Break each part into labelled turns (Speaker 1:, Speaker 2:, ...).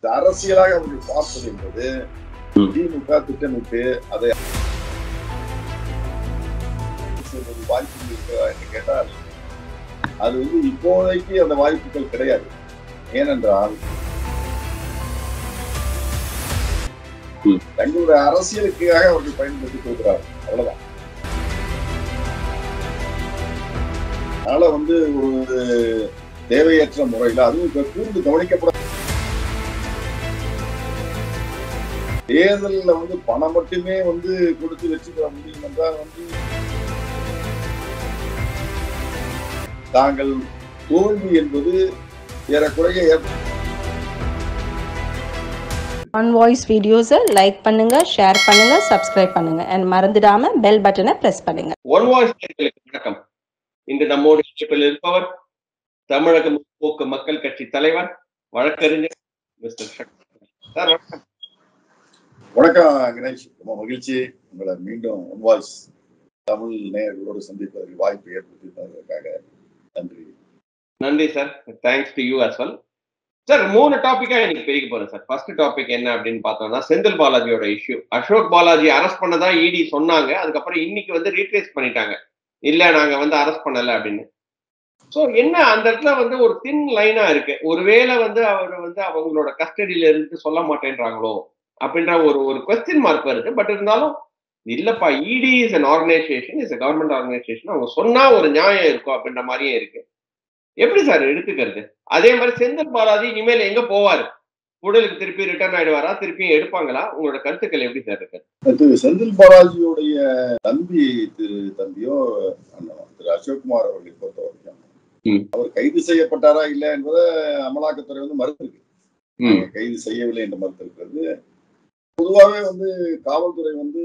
Speaker 1: அரசியலாக அவர்கள் பார்ப்பது என்பது
Speaker 2: ம்.
Speaker 1: திமுக திட்டமிட்டு அதை செய்வது வாய்ப்பு இருக்கிறதா என்று கேட்டால் அது வந்து இப்போதைக்கு அந்த வாய்ப்புகள் கிடையாது ஏனென்றால்
Speaker 2: ம்.
Speaker 1: தங்களுடைய அரசியலுக்காக அவர்கள் பயன்படுத்திக் கொள்கிறார்கள் அவ்வளவுதான் அதனால வந்து ஒரு தேவையற்ற முறையில் அதுவும் இப்ப கூர்ந்து கவனிக்கப்பட தேர்தல்ல வந்து பணம் மட்டுமே வந்து கொடுத்து வெற்றி பெற முடியும் என்றால் வந்து தாங்கள் தோல்வி என்பது ஏறக்குறைய ஏற்ப-
Speaker 3: ஆன் வாய்ஸ் வீடியோஸை லைக் பண்ணுங்க ஷேர் பண்ணுங்க சப்ஸ்கிரைப் பண்ணுங்க அண்ட் மறந்துடாம பெல் பட்டனை பிரஸ் பண்ணுங்க
Speaker 2: ஒன் வாய்ஸ் நேயர்களுக்கு வணக்கம் இன்று நம்மோடு இணைப்பில் இருப்பவர் தமிழக முற்போக்கு மக்கள் கட்சி தலைவர் வழக்கறிஞர் மிஸ்டர் சக்தி சார் வணக்கம்
Speaker 1: வணக்கம் கணேஷ் ரொம்ப மகிழ்ச்சி உங்களை மீண்டும் வாய்ஸ் தமிழ் நேயர்களோடு சந்திப்பதற்கு வாய்ப்பு ஏற்படுத்தி தந்ததற்காக நன்றி
Speaker 2: நன்றி sir thanks to you as well sir மூணு டாபிக்கா எனக்கு பிரிக்க போறேன் சார் ஃபர்ஸ்ட் டாபிக் என்ன அப்படின்னு பார்த்தோம்னா செந்தில் பாலாஜியோட இஷ்யூ அசோக் பாலாஜி அரெஸ்ட் பண்ணதா இடி சொன்னாங்க அதுக்கப்புறம் இன்னைக்கு வந்து ரீட்ரேஸ் பண்ணிட்டாங்க இல்ல நாங்க வந்து அரெஸ்ட் பண்ணல அப்படின்னு சோ என்ன அந்த இடத்துல வந்து ஒரு தின் லைனா இருக்கு ஒருவேளை வந்து அவர் வந்து அவங்களோட கஸ்டடியில இருந்து சொல்ல மாட்டேன்றாங்களோ அப்படின்ற ஒரு ஒரு கொஸ்டின் மார்க் வருது பட் இருந்தாலும் இல்லப்பா ED is an organisation is government organisation அவங்க சொன்னா ஒரு நியாயம் இருக்கும் அப்படின்ற மாதிரியும் இருக்கு எப்படி சார் எடுத்துக்கிறது அதே மாதிரி செந்தில் பாலாஜி இனிமேல் எங்க போவாரு உடலுக்கு திருப்பி ரிட்டர்ன் ஆயிடுவாரா திருப்பியும் எடுப்பாங்களா உங்களோட கருத்துக்கள் எப்படி சார் இருக்கு
Speaker 1: திரு செந்தில் பாலாஜியுடைய தம்பி திரு தம்பியோ அண்ணனோ, திரு அசோக்குமார் அவர்களை பொறுத்த வரைக்கும்
Speaker 2: ம்.
Speaker 1: அவர் கைது செய்யப்பட்டாரா இல்ல என்பதை அமலாக்கத்துறை வந்து மறுத்திருக்கு
Speaker 2: ம்.
Speaker 1: கைது செய்யவில்லை என்று மறுத்திருக்கிறது பொதுவாகவே வந்து காவல்துறை வந்து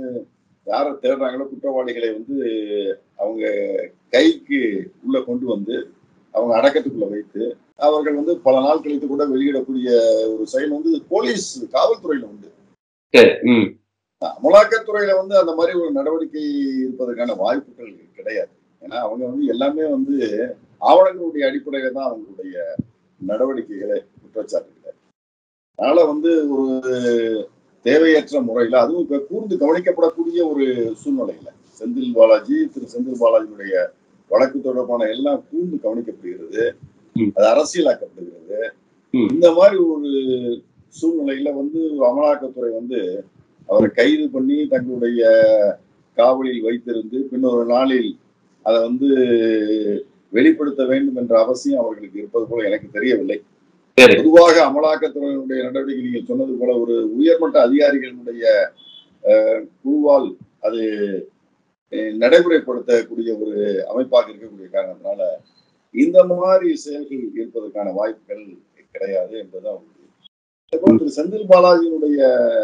Speaker 1: யாரை தேடுறாங்களோ குற்றவாளிகளை வந்து அவங்க கைக்கு உள்ள கொண்டு வந்து அவங்க அடக்கத்துக்குள்ள வைத்து அவர்கள் வந்து பல நாள் கழித்து கூட வெளியிடக்கூடிய ஒரு செயல் வந்து போலீஸ் காவல்துறையில உண்டு
Speaker 2: சரி ம்
Speaker 1: அமலாக்கத்துறையில வந்து அந்த மாதிரி ஒரு நடவடிக்கை இருப்பதற்கான வாய்ப்புகள் கிடையாது ஏன்னா அவங்க வந்து எல்லாமே வந்து ஆவணங்களுடைய அடிப்படையில தான் அவங்களுடைய நடவடிக்கைகளை குற்றச்சாட்டுகளை அதனால வந்து ஒரு தேவையற்ற முறையில அதுவும் இப்ப கூர்ந்து கவனிக்கப்படக்கூடிய ஒரு சூழ்நிலையில செந்தில் பாலாஜி திரு செந்தில் பாலாஜியுடைய வழக்கு தொடர்பான எல்லாம் கூர்ந்து கவனிக்கப்படுகிறது
Speaker 2: ம்.
Speaker 1: அது அரசியலாக்கப்படுகிறது
Speaker 2: ம்.
Speaker 1: இந்த மாதிரி ஒரு சூழ்நிலையில வந்து அமலாக்கத்துறை வந்து அவரை கைது பண்ணி தங்களுடைய காவலில் வைத்திருந்து பின்னொரு நாளில் அதை வந்து வெளிப்படுத்த வேண்டும் என்ற அவசியம் அவர்களுக்கு இருப்பது போல எனக்கு தெரியவில்லை
Speaker 2: சரி
Speaker 1: பொதுவாக அமலாக்கத்துறையினுடைய நடவடிக்கை நீங்கள் சொன்னது போல ஒரு உயர்மட்ட அதிகாரிகளுடைய அஹ், குழுவால் அது அஹ், நடைமுறைப்படுத்தக்கூடிய ஒரு அமைப்பாக இருக்கக்கூடிய காரணத்தினால இந்த மாதிரி செயல்கள் இருப்பதற்கான வாய்ப்புகள் கிடையாது என்பதுதான் உறுதி. அதேபோல திரு செந்தில் பாலாஜியினுடைய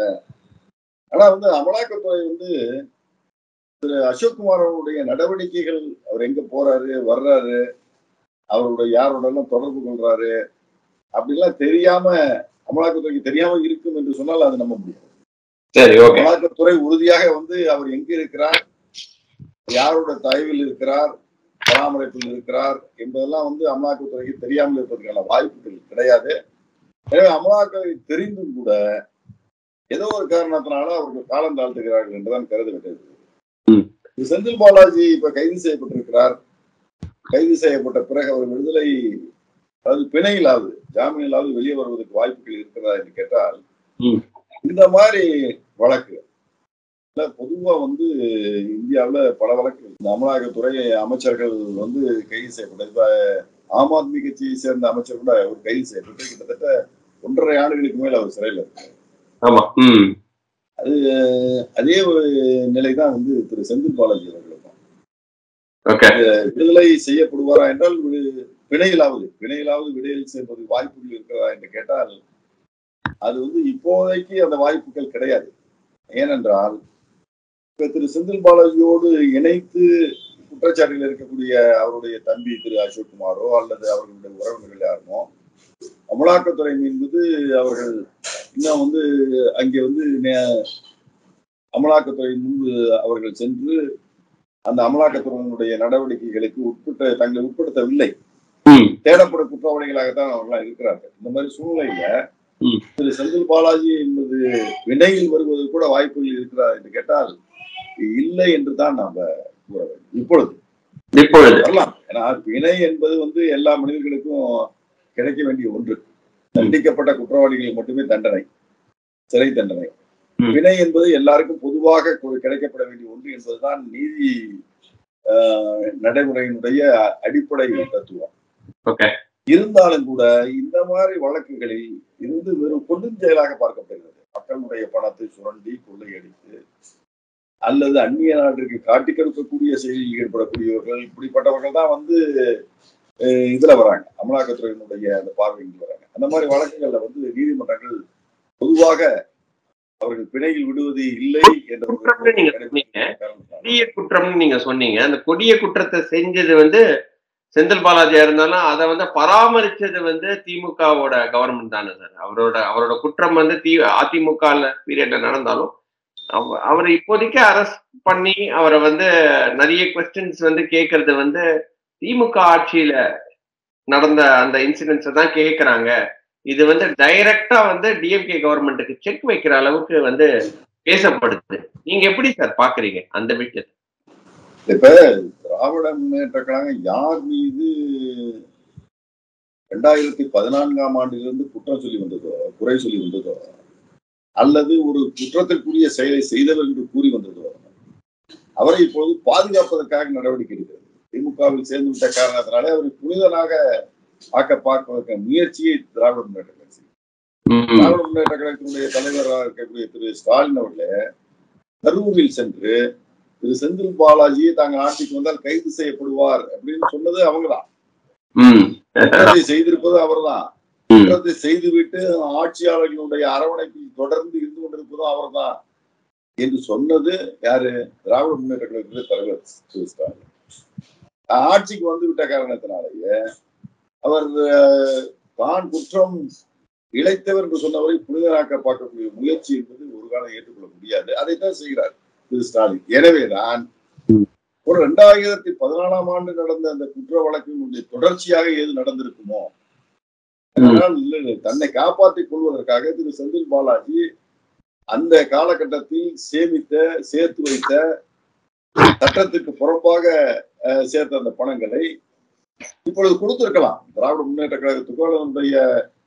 Speaker 1: ஆனா வந்து அமலாக்கத்துறை வந்து திரு அசோக்குமார் அவருடைய நடவடிக்கைகள் அவர் எங்க போறாரு வர்றாரு அவருடைய யாரோட எல்லாம் தொடர்பு கொள்றாரு அப்படிலாம் தெரியாம அமலாக்கத்துறைக்கு தெரியாம இருக்கும் என்று சொன்னால் அது நம்ப முடியாது
Speaker 2: சரி ஓகே
Speaker 1: அமலாக்கத்துறை உறுதியாக வந்து அவர் எங்க இருக்கிறார் யாரோட தயவில் இருக்கிறார் பராமரிப்பில் இருக்கிறார் என்பதெல்லாம் வந்து அமலாக்கத்துறைக்கு தெரியாமல் இருப்பதற்கான வாய்ப்புகள் கிடையாது எனவே அமலாக்கத்துறை தெரிந்தும் கூட ஏதோ ஒரு காரணத்தினால அவர்கள் காலம் தாழ்த்துகிறார்கள் என்றுதான் கருத வேண்டியது
Speaker 2: ம்.
Speaker 1: திரு செந்தில் பாலாஜி இப்ப கைது செய்யப்பட்டிருக்கிறார் கைது செய்யப்பட்ட பிறகு அவர் விடுதலை அதாவது பிணையிலாவது ஜாமீனிலாவது வெளியே வருவதற்கு வாய்ப்புகள் இருக்கிறதா என்று கேட்டால்
Speaker 2: ம்.
Speaker 1: இந்த மாதிரி வழக்கு இல்ல, பொதுவா வந்து இந்தியாவுல பல வழக்கு இந்த அமலாக்கத்துறை அமைச்சர்கள் வந்து கைது செய்யப்பட்ட இப்ப ஆம் ஆத்மி கட்சியை சேர்ந்த அமைச்சர் கூட ஒரு கைது செய்யப்பட்டு கிட்டத்தட்ட ஒன்றரை ஆண்டுகளுக்கு மேல் அவர் சிறையில் இருக்கார்
Speaker 2: ஆமா ம்
Speaker 1: அதே ஒரு நிலைதான் வந்து திரு செந்தில் பாலாஜி அவர்களுக்கும்
Speaker 2: ஓகே
Speaker 1: விடுதலை செய்யப்படுவாரா என்றால் வி- பிணையிலாவது பிணையிலாவது விடுதலை செய்வது வாய்ப்புகள் இருக்கிறதா என்று கேட்டால் அது வந்து இப்போதைக்கு அந்த வாய்ப்புகள் கிடையாது ஏனென்றால் இப்ப திரு செந்தில் பாலாஜியோடு இணைத்து குற்றச்சாட்டில் இருக்கக்கூடிய அவருடைய தம்பி திரு அசோக்குமாரோ அல்லது அவர்களுடைய உறவினர்கள் யாருமோ அமலாக்கத்துறை மீது அவர்கள் இன்னும் வந்து அங்கே வந்து நே- அமலாக்கத்துறை முன்பு அவர்கள் சென்று அந்த அமலாக்கத்துறையினுடைய நடவடிக்கைகளுக்கு உட்பட்ட தங்களை உட்படுத்தவில்லை
Speaker 2: ம்
Speaker 1: தேடப்படும் குற்றவாளிகளாகத்தான் அவர்களாம் இருக்கிறார்கள் இந்த மாதிரி சூழ்நிலையில
Speaker 2: ம்.
Speaker 1: திரு செந்தில் பாலாஜி என்பது வினையில் வருவது கூட வாய்ப்புகள் இருக்கிறதா என்று கேட்டால் இல்லை என்று தான் நாம கூற வேண்டும் இப்பொழுது
Speaker 2: இப்பொழுது
Speaker 1: வரலாம் ஏன்னா வினை என்பது வந்து எல்லா மனிதர்களுக்கும் கிடைக்க வேண்டிய ஒன்று தண்டிக்கப்பட்ட குற்றவாளிகளுக்கு மட்டுமே தண்டனை சிறை தண்டனை
Speaker 2: ம்.
Speaker 1: வினை என்பது எல்லாருக்கும் பொதுவாக கொ- கிடைக்கப்பட வேண்டிய ஒன்று என்பதுதான் நீதி ஆஹ், நடைமுறையினுடைய அடிப்படை தத்துவம்
Speaker 2: ஓகே
Speaker 1: இருந்தாலும் கூட இந்த மாதிரி வழக்குகளில் இருந்து வெறும் கொடுஞ்செயலாக பார்க்கப்படுகிறது மக்களுடைய பணத்தை சுரண்டி கொள்ளையடித்து அல்லது அந்நிய நாட்டிற்கு காட்டி கொடுக்கக்கூடிய செயலில் ஈடுபடக்கூடியவர்கள் இப்படிப்பட்டவர்கள் தான் வந்து அஹ், இதுல வராங்க அமலாக்கத்துறையினுடைய அந்த பார்வையில் வராங்க அந்த மாதிரி வழக்குகள்ல வந்து நீதிமன்றங்கள் பொதுவாக அவர்கள் பிணையில் விடுவது இல்லை என்ற ஒரு
Speaker 2: குற்றம்னு நீங்க சொன்னீங்க.
Speaker 1: காரணத்தினால.
Speaker 2: கொடிய குற்றம்னு நீங்க சொன்னீங்க அந்த கொடிய குற்றத்தை செஞ்சது வந்து செந்தில் பாலாஜியா இருந்தாலும் அதை வந்து பராமரிச்சது வந்து திமுகவோட கவர்மெண்ட் தானே சார் அவரோட அவரோட குற்றம் வந்து தி அதிமுக பீரியட்ல நடந்தாலும் அவ- அவரை இப்போதைக்கு அரெஸ்ட் பண்ணி அவரை வந்து நிறைய கொஸ்டின்ஸ் வந்து கேட்கறது வந்து திமுக ஆட்சியில நடந்த அந்த இன்சிடென்ட்ஸை தான் கேட்கறாங்க இது வந்து டைரக்டா வந்து டிஎம்கே கவர்மெண்ட்டுக்கு செக் வைக்கிற அளவுக்கு வந்து பேசப்படுது நீங்க எப்படி சார் பாக்குறீங்க அந்த விஷயத்தை
Speaker 1: இப்ப திராவிட முன்னேற்ற கழகம் யார் மீது ரெண்டாயிரத்தி பதினான்காம் ஆண்டிலிருந்து குற்றம் சொல்லி வந்ததோ குறை சொல்லி வந்ததோ அல்லது ஒரு குற்றத்திற்குரிய செயலை செய்தவர் என்று கூறி வந்ததோ அவரை இப்பொழுது பாதுகாப்பதற்காக நடவடிக்கை எடுக்கிறது திமுகவில் சேர்ந்து விட்ட காரணத்தினாலே அவரை புனிதனாக ஆக்க பார்க்க முயற்சியை திராவிட முன்னேற்ற கழகம் செய்யும். திராவிட முன்னேற்ற கழகத்தினுடைய தலைவராக இருக்கக்கூடிய திரு ஸ்டாலின் அவர்களே கரூரில் சென்று திரு செந்தில் பாலாஜியை தாங்கள் ஆட்சிக்கு வந்தால் கைது செய்யப்படுவார் அப்படின்னு சொன்னது அவங்கதான்
Speaker 2: ம்
Speaker 1: குற்றத்தை செய்திருப்பது அவர்தான்
Speaker 2: ம்.
Speaker 1: குற்றத்தை செய்துவிட்டு ஆட்சியாளர்களுடைய அரவணைப்பில் தொடர்ந்து இருந்து கொண்டிருப்பதும் அவர்தான் என்று சொன்னது யாரு திராவிட முன்னேற்ற கழகத்தினுடைய தலைவர் திரு ஸ்டாலின் ஆட்சிக்கு வந்து விட்ட காரணத்தினாலேயே அவர் அஹ், தான் குற்றம் இழைத்தவர் என்று சொன்னவரை புனிதராக்க பார்க்கக்கூடிய முயற்சி என்பது ஒரு காலம் ஏற்றுக்கொள்ள முடியாது அதைத்தான் செய்கிறார் திரு ஸ்டாலின் எனவேதான்
Speaker 2: ம்.
Speaker 1: ஒரு ரெண்டாயிரத்தி பதினாலாம் ஆண்டு நடந்த அந்த குற்ற வழக்கினுடைய தொடர்ச்சியாக ஏது நடந்திருக்குமோ அதனால் இல்லை, இல்லை, தன்னை காப்பாற்றிக் கொள்வதற்காக திரு செந்தில் பாலாஜி அந்த காலகட்டத்தில் சேமித்த சேர்த்து வைத்த சட்டத்துக்கு புறம்பாக அஹ், சேர்த்த அந்த பணங்களை இப்பொழுது கொடுத்திருக்கலாம் திராவிட முன்னேற்ற கழகத்துக்கோ அல்லது அதனுடைய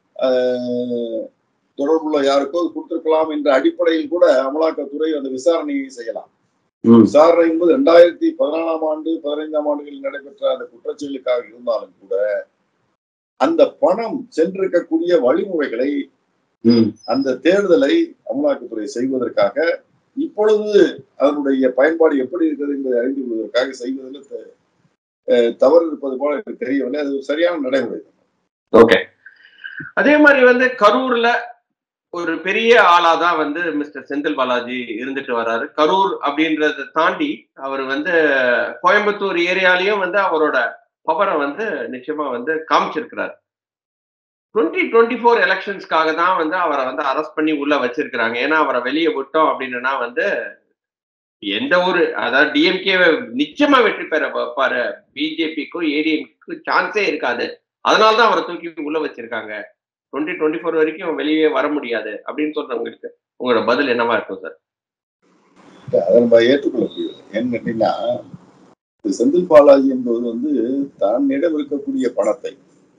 Speaker 1: அஹ், தொடர்புள்ள யாருக்கோ அது கொடுத்திருக்கலாம் என்ற அடிப்படையில் கூட அமலாக்கத்துறை அந்த விசாரணையை செய்யலாம்
Speaker 2: ம்.
Speaker 1: விசாரணை என்பது ரெண்டாயிரத்தி பதினாலாம் ஆண்டு பதினைந்தாம் ஆண்டுகளில் நடைபெற்ற அந்த குற்றச்செயலுக்காக இருந்தாலும் கூட அந்த பணம் சென்றிருக்கக்கூடிய வழிமுறைகளை
Speaker 2: ம்.
Speaker 1: அந்த தேடுதலை அமலாக்கத்துறை செய்வதற்காக இப்பொழுது அதனுடைய பயன்பாடு எப்படி இருக்கிறது என்பதை அறிந்து கொள்வதற்காக செய்வதில் த- அஹ் தவறு இருப்பது போல எனக்கு தெரியவில்லை அது ஒரு சரியான நடைமுறை
Speaker 2: ஓகே அதே மாதிரி வந்து கரூர்ல ஒரு பெரிய ஆளா தான் வந்து மிஸ்டர் செந்தில் பாலாஜி இருந்துட்டு வர்றாரு கரூர் அப்படின்றத தாண்டி அவர் வந்து கோயம்புத்தூர் ஏரியாலையும் வந்து அவரோட பவரை வந்து நிச்சயமா வந்து காமிச்சிருக்கிறார் டுவெண்ட்டி டுவெண்ட்டி ஃபோர் எலெக்ஷன்ஸ்க்காக தான் வந்து அவரை வந்து அரெஸ்ட் பண்ணி உள்ள வச்சிருக்கிறாங்க ஏன்னா அவரை வெளியே விட்டோம் அப்படின்னா வந்து எந்த ஒரு அதாவது டிஎம்கே நிச்சயமா வெற்றி பெற வைப்பாரு பிஜேபிக்கும் ஏடிஎம்க்கும் சான்ஸே இருக்காது அதனால தான் அவரை தூக்கி உள்ள வச்சிருக்காங்க டுவெண்ட்டி டுவெண்ட்டி ஃபோர் வரைக்கும் வெளியே வர முடியாது அப்படின்னு சொல்றவங்களுக்கு உங்களோட பதில் என்னவா இருக்கும் சார்
Speaker 1: அதை நம்ம ஏற்றுக்கொள்ள முடியாது ஏன்னு கேட்டீங்கன்னா திரு செந்தில் பாலாஜி என்பவர் வந்து தன்னிடம் இருக்கக்கூடிய பணத்தை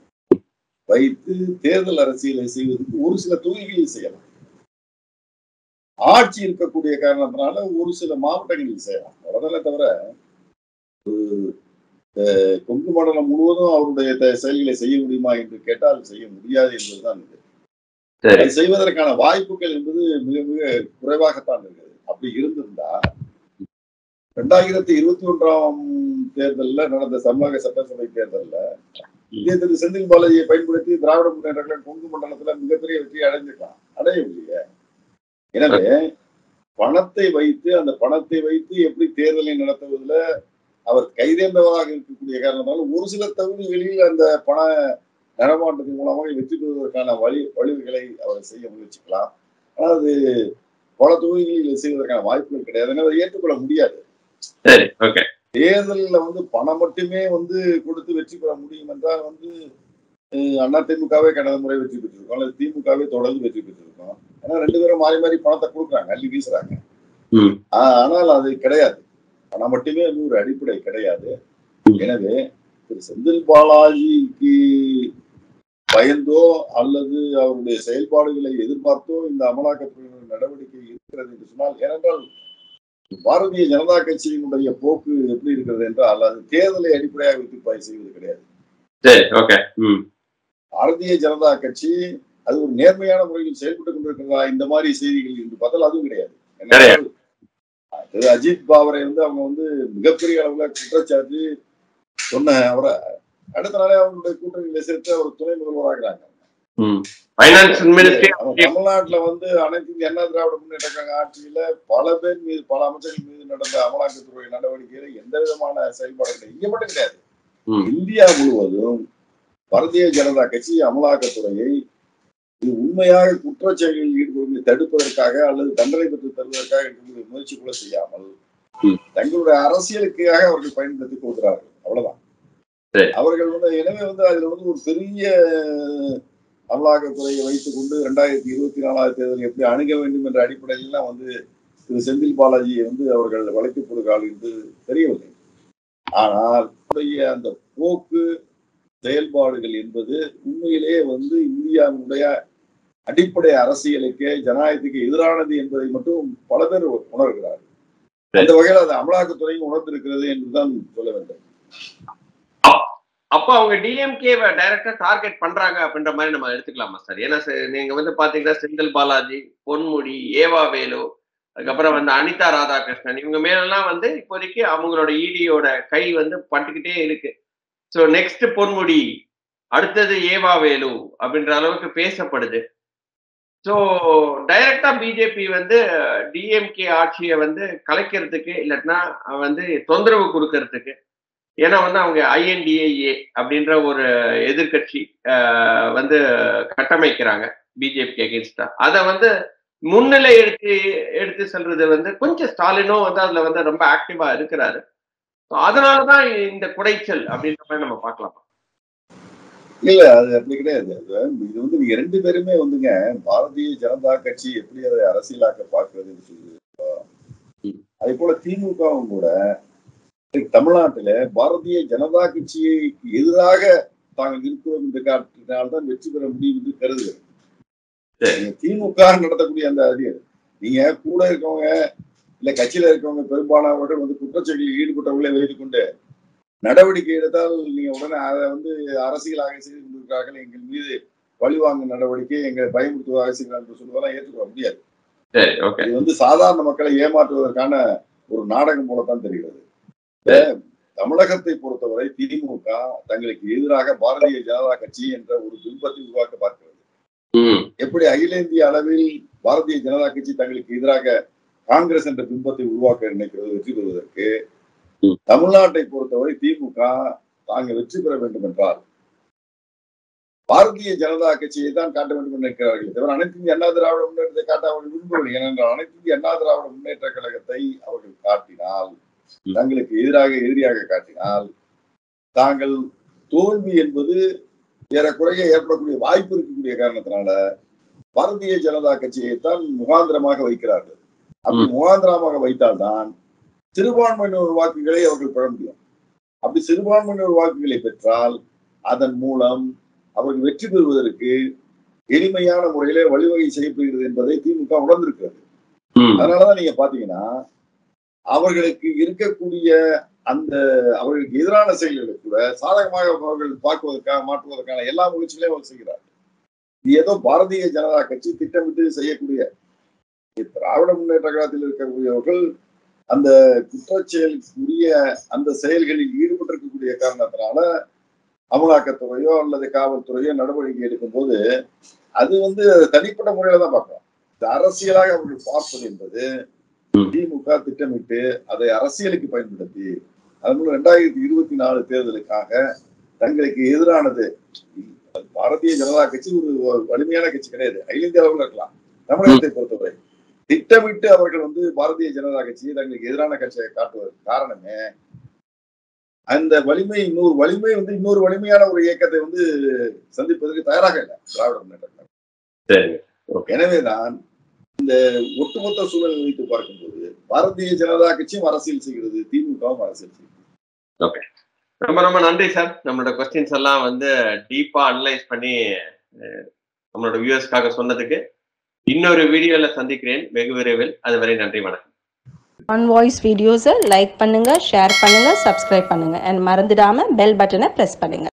Speaker 1: வைத்து தேர்தல் அரசியலை செய்வதற்கு ஒரு சில தொகுதிகளில் செய்யலாம் ஆட்சி இருக்கக்கூடிய காரணத்தினால ஒரு சில மாவட்டங்களில் செய்யலாம் அவ்வளவுதானே தவிர ஒரு, அஹ், கொங்கு மண்டலம் முழுவதும் அவருடைய த- செயல்களை செய்ய முடியுமா என்று கேட்டால் செய்ய முடியாது என்பதுதான் இது
Speaker 2: சரி
Speaker 1: அதை செய்வதற்கான வாய்ப்புகள் என்பது மிக மிக குறைவாகத்தான் இருக்குது அப்படி இருந்திருந்தா ரெண்டாயிரத்தி இருபத்தி ஒன்றாம் தேர்தல்ல நடந்த தமிழக சட்டசபை தேர்தல்ல இதே திரு செந்தில் பாலாஜியை பயன்படுத்தி திராவிட முன்னேற்ற கழகம் கொங்கு மண்டலத்துல மிகப்பெரிய வெற்றி அடைஞ்சிருக்கலாம் அடையவில்லையே எனவே பணத்தை வைத்து அந்த பணத்தை வைத்து எப்படி தேர்தலை நடத்துவதில் அவர் கைதேர்ந்தவராக இருக்கக்கூடிய காரணத்தால் ஒரு சில தொகுதிகளில் அந்த பண நடமாட்டத்தின் மூலமாக வெற்றி பெறுவதற்கான வழி வழிவுகளை அவர் செய்ய முயற்சிக்கலாம் ஆனால் அது பல தொகுதிகளில் செய்வதற்கான வாய்ப்புகள் கிடையாது எனவே அதை ஏற்றுக்கொள்ள முடியாது
Speaker 2: சரி ஓகே
Speaker 1: தேர்தலில் வந்து பணம் மட்டுமே வந்து கொடுத்து வெற்றி பெற முடியும் என்றால் வந்து அதிமுகவே கடந்த முறை வெற்றி பெற்றிருக்கோம் அல்லது திமுகவே தொடர்ந்து வெற்றி பெற்றிருக்கோம் ஏன்னா ரெண்டு பேரும் மாறி மாறி பணத்தை கொடுக்குறாங்க அள்ளி வீசுறாங்க
Speaker 2: ம்.
Speaker 1: ஆஹ் ஆனால் அது கிடையாது பணம் மட்டுமே அது ஒரு அடிப்படை கிடையாது
Speaker 2: ம்.
Speaker 1: எனவே திரு செந்தில் பாலாஜிக்கு பயந்தோ அல்லது அவருடைய செயல்பாடுகளை எதிர்பார்த்தோ இந்த அமலாக்கத்துறையினர் நடவடிக்கை இருக்கிறது என்று சொன்னால் ஏனென்றால் பாரதிய ஜனதா கட்சியினுடைய போக்கு எப்படி இருக்கிறது என்றால் அது தேர்தலை அடிப்படையாக வைத்து பதிவு செய்வது கிடையாது
Speaker 2: சரி ஓகே ம்
Speaker 1: பாரதிய ஜனதா கட்சி அது ஒரு நேர்மையான முறையில் செயல்பட்டு கொண்டிருக்கிறதா இந்த மாதிரி செய்திகள் என்று பார்த்தால் அதுவும் கிடையாது
Speaker 2: கிடையாது.
Speaker 1: திரு அஜித் பாவரை வந்து அவங்க வந்து மிகப்பெரிய அளவுல குற்றச்சாட்டு சொன்ன அவரை அடுத்த நாளே அவங்களுடைய கூட்டணியில சேர்த்து அவர் துணை முதல்வராகிறாங்க
Speaker 2: ம் ஃபைனான்ஸ் மினிஸ்ட்ரி
Speaker 1: அவன் தமிழ்நாட்டுல வந்து அனைத்து இந்திய அண்ணா திராவிட முன்னேற்ற கழக ஆட்சியில பல பேர் மீது பல அமைச்சர்கள் மீது நடந்த அமலாக்கத்துறை நடவடிக்கையில எந்த விதமான செயல்பாடு கிடையாது இங்க மட்டும் கிடையாது
Speaker 2: ம்.
Speaker 1: இந்தியா முழுவதும் பாரதிய ஜனதா கட்சி அமலாக்கத்துறையை இது உண்மையாக குற்றச்செயல்களில் ஈடுபடுவதை தடுப்பதற்காக அல்லது தண்டனை பெற்று தருவதற்காக இருக்கக்கூடிய முயற்சி கூட செய்யாமல்
Speaker 2: ம்.
Speaker 1: தங்களுடைய அரசியலுக்காக அவர்கள் பயன்படுத்திக் கொள்கிறார்கள் அவ்வளவுதான்
Speaker 2: சரி.
Speaker 1: அவர்கள் வந்து எனவே வந்து அதுல வந்து ஒரு பெரிய அமலாக்கத்துறையை வைத்துக் கொண்டு இரண்டாயிரத்தி இருபத்தி நாலாவது தேர்தல் எப்படி அணுக வேண்டும் என்ற அடிப்படையில் வந்து திரு செந்தில் பாலாஜியை வந்து அவர்கள் வளைத்துப் போடுகிறார்கள் என்று தெரியவில்லை ஆனால் அவருடைய அந்த போக்கு செயல்பாடுகள் என்பது உண்மையிலேயே வந்து இந்தியாவுடைய அடிப்படை அரசியலுக்கு ஜனநாயகத்துக்கு எதிரானது என்பதை மட்டும் பல பேர் உணர்கிறார்கள் அந்த வகையில் அது அமலாக்கத்துறையும் உணர்ந்திருக்கிறது என்றுதான் சொல்ல வேண்டும்
Speaker 2: அப்ப அவங்க டிஎம்கே டைரக்டா டார்கெட் பண்றாங்க அப்படின்ற மாதிரி நம்ம எடுத்துக்கலாமா சார் ஏன்னா சார் நீங்க வந்து பாத்தீங்கன்னா செந்தில் பாலாஜி பொன்முடி ஏவா வேலு அதுக்கப்புறம் வந்து அனிதா ராதாகிருஷ்ணன் இவங்க மேலெல்லாம் வந்து இப்போதைக்கு அவங்களோட இடியோட கை வந்து பட்டுக்கிட்டே இருக்கு ஸோ நெக்ஸ்ட் பொன்முடி அடுத்தது ஏவா வேலு அப்படின்ற அளவுக்கு பேசப்படுது ஸோ டைரக்டா பிஜேபி வந்து டிஎம்கே ஆட்சியை வந்து கலைக்கிறதுக்கு இல்லாட்டினா வந்து தொந்தரவு கொடுக்கறதுக்கு ஏன்னா வந்து அவங்க ஐஎன்டிஏஏ அப்படின்ற ஒரு எதிர்கட்சி வந்து கட்டமைக்கிறாங்க பிஜேபி அகேன்ஸ்டா அதை வந்து முன்னிலை எடுத்து எடுத்து செல்றது வந்து கொஞ்சம் ஸ்டாலினும் வந்து அதுல வந்து ரொம்ப ஆக்டிவா இருக்கிறாரு அதனாலதான் இந்த குடைச்சல் அப்படின்ற மாதிரி நம்ம பார்க்கலாம்
Speaker 1: இல்ல அது அப்படி கிடையாது இது வந்து நீங்க ரெண்டு பேருமே வந்துங்க பாரதிய ஜனதா கட்சி எப்படி அதை அரசியலாக்க பார்க்கறதுன்னு சொல்லி அதே போல திமுகவும் கூட தமிழ்நாட்டில பாரதிய ஜனதா கட்சியை எதிராக தாங்கள் இருக்கிறோம் என்று காட்டினால்தான் வெற்றி பெற முடியும் என்று கருதுகிறேன் திமுக நடத்தக்கூடிய அந்த அது நீங்க கூட இருக்கவங்க இல்ல கட்சியில இருக்கவங்க பெரும்பாலானவர்கள் வந்து குற்றச்செயலில் ஈடுபட்டவர்களை வைத்துக் கொண்டு நடவடிக்கை எடுத்தால் நீங்க உடனே அதை வந்து அரசியலாக செய்து கொண்டிருக்கிறார்கள் எங்கள் மீது பழிவாங்கும் நடவடிக்கை எங்களை பயமுறுத்துவதாக செய்கிறார்கள் என்று சொல்வதெல்லாம் ஏற்றுக்கொள்ள முடியாது இது வந்து சாதாரண மக்களை ஏமாற்றுவதற்கான ஒரு நாடகம் போலத்தான் தெரிகிறது தமிழகத்தை பொறுத்தவரை திமுக தங்களுக்கு எதிராக பாரதிய ஜனதா கட்சி என்ற ஒரு பிம்பத்தை உருவாக்க பார்க்கிறது எப்படி அகில இந்திய அளவில் பாரதிய ஜனதா கட்சி தங்களுக்கு எதிராக காங்கிரஸ் என்ற பிம்பத்தை உருவாக்க நினைக்கிறது வெற்றி பெறுவதற்கு தமிழ்நாட்டை பொறுத்தவரை திமுக தாங்கள் வெற்றி பெற வேண்டும் என்றால் பாரதிய ஜனதா கட்சியை தான் காட்ட வேண்டும் என்று நினைக்கிறார்கள் தவிர அனைத்து இந்திய அண்ணா திராவிட முன்னேற்றத்தை காட்ட அவர்கள் விரும்பவில்லை ஏனென்றால் அனைத்து இந்திய அண்ணா திராவிட முன்னேற்ற கழகத்தை அவர்கள் காட்டினால் தங்களுக்கு எதிராக எதிரியாக காட்டினால் தாங்கள் தோல்வி என்பது ஏறக்குறைய ஏற்படக்கூடிய வாய்ப்பு இருக்கக்கூடிய காரணத்தினால பாரதிய ஜனதா கட்சியைத்தான் முகாந்திரமாக வைக்கிறார்கள் அப்படி முகாந்திரமாக வைத்தால்தான் சிறுபான்மையினர் வாக்குகளை அவர்கள் பெற முடியும் அப்படி சிறுபான்மையினர் வாக்குகளை பெற்றால் அதன் மூலம் அவர்கள் வெற்றி பெறுவதற்கு எளிமையான முறையில வழிவகை செய்யப்படுகிறது என்பதை திமுக உணர்ந்திருக்கிறது அதனாலதான் நீங்க பாத்தீங்கன்னா அவர்களுக்கு இருக்கக்கூடிய அந்த அவர்களுக்கு எதிரான செயல்களை கூட சாதகமாக அவர்கள் பார்க்குவதற்காக மாற்றுவதற்கான எல்லா முயற்சிகளையும் அவர் செய்கிறார் இது ஏதோ பாரதிய ஜனதா கட்சி திட்டமிட்டு செய்யக்கூடிய திராவிட முன்னேற்ற கழகத்தில் இருக்கக்கூடியவர்கள் அந்த குற்றச்செயலுக்குரிய அந்த செயல்களில் ஈடுபட்டிருக்கக்கூடிய காரணத்தினால அமலாக்கத்துறையோ அல்லது காவல்துறையோ நடவடிக்கை எடுக்கும் போது அது வந்து தனிப்பட்ட முறையில தான் பார்க்கலாம் அரசியலாக அவர்கள் பார்ப்பது என்பது திமுக திட்டமிட்டு அதை அரசியலுக்கு பயன்படுத்தி அது மூலம் இரண்டாயிரத்தி இருபத்தி நாலு தேர்தலுக்காக தங்களுக்கு எதிரானது பாரதிய ஜனதா கட்சி ஒரு வலிமையான கட்சி கிடையாது அகில இந்திய அளவில் இருக்கலாம் தமிழகத்தை பொறுத்தவரை திட்டமிட்டு அவர்கள் வந்து பாரதிய ஜனதா கட்சியை தங்களுக்கு எதிரான கட்சியை காட்டுவதற்கு காரணமே அந்த வலிமை இன்னொரு வலிமை வந்து இன்னொரு வலிமையான ஒரு இயக்கத்தை வந்து சந்திப்பதற்கு தயாராக இல்லை திராவிட முன்னேற்ற கழகம்.
Speaker 2: சரிங்க
Speaker 1: எனவேதான் இந்த ஒட்டுமொத்த சூழலை வைத்து பார்க்கும்போது பாரதிய ஜனதா கட்சியும் அரசியல் செய்கிறது திமுகவும் அரசியல் செய்கிறது
Speaker 2: ரொம்ப ரொம்ப நன்றி சார் நம்மளோட கொஸ்டின்ஸ் எல்லாம் வந்து டீப்பா அனலைஸ் பண்ணி அஹ், நம்மளோட வியூவர்ஸ்க்காக சொன்னதுக்கு இன்னொரு வீடியோல சந்திக்கிறேன் வெகு விரைவில் அதுவரை நன்றி வணக்கம்
Speaker 3: ஆன் வாய்ஸ் வீடியோஸை லைக் பண்ணுங்கள் ஷேர் பண்ணுங்கள் சப்ஸ்கிரைப் பண்ணுங்கள் அண்ட் மறந்துடாமல் பெல் பட்டனை ப்ரெஸ் பண்ணுங்கள்